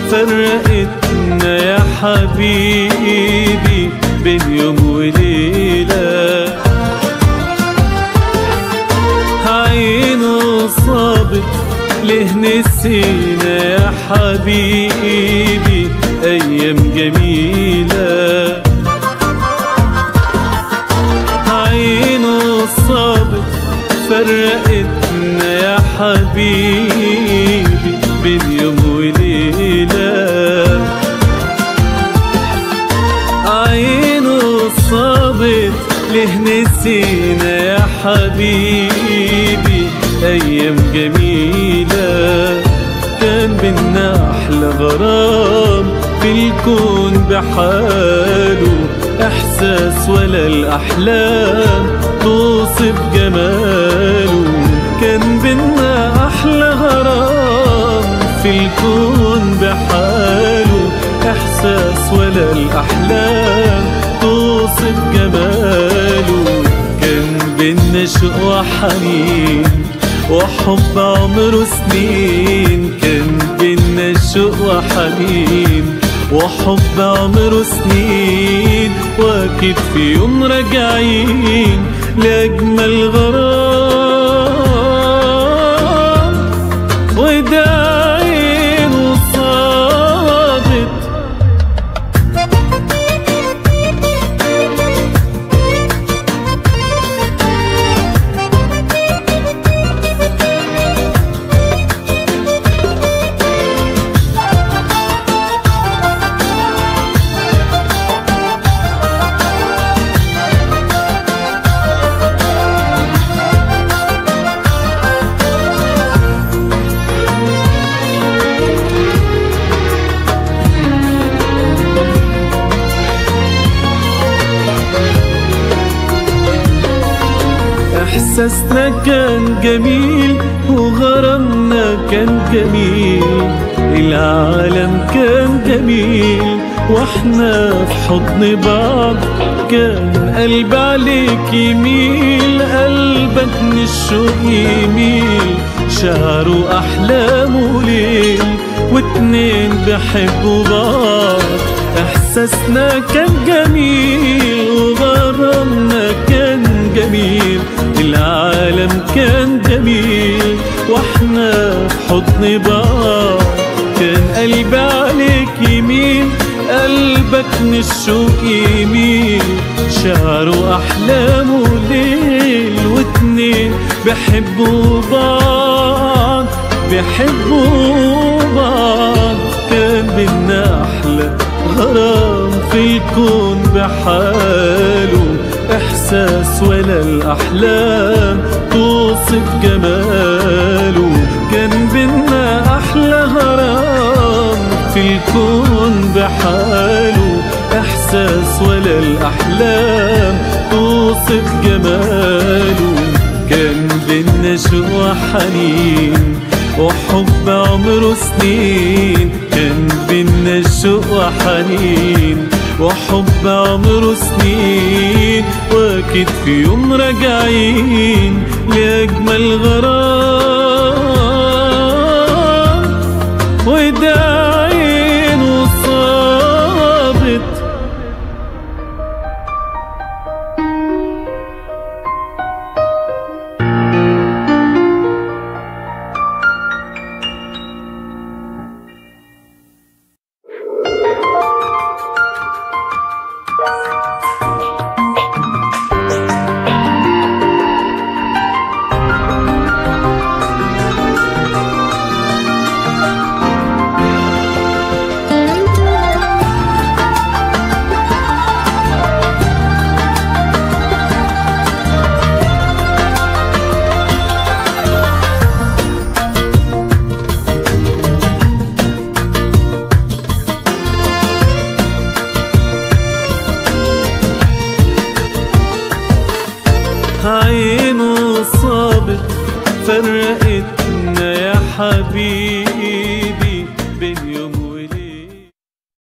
فرقتنا يا حبيبي بين يوم وليلة عينه صابت ليه نسينا يا حبيبي أيام جميلة عينه صابت فرقتنا يا حبيبي بين يوم وليلة عينه صابت ليه نسينا يا حبيبي أيام جميلة كان بينا أحلى غرام في الكون بحاله إحساس ولا الأحلام توصف جماله كان بينا أحلى غرام في الكون بحاله إحساس ولا الأحلام توصف جماله كان بينا شوق وحنين وحب عمره سنين كان بينا شوق وحنين وحب عمره سنين واكيد في يوم راجعين لأجمل غرام وده عينه صابت احساسنا كان جميل وغرامنا كان جميل العالم كان جميل واحنا في حضن بعض كان قلب عليك يميل قلبك من الشوق يميل شعره احلامه ليل واتنين بيحبوا بعض احساسنا كان جميل وغرامنا كان جميل العالم كان جميل واحنا في حضن بعض كان قلبي عليك يمين قلبك من الشوق يميل شعره احلامه ليل واتنين بيحبوا بعض بيحبوا بعض كان بينا احلى غرام في الكون بحاله احساس ولا الاحلام توصف جماله كان بينا احلى غرام في الكون بحاله احساس ولا الاحلام توصف جماله كان بينا شوق وحنين وحب عمره سنين كان بينا شوق وحنين وحب عمره سنين واكيد في يوم راجعين لأجمل غرام وده عينه صابت عينه صابت فرقتنا يا حبيبي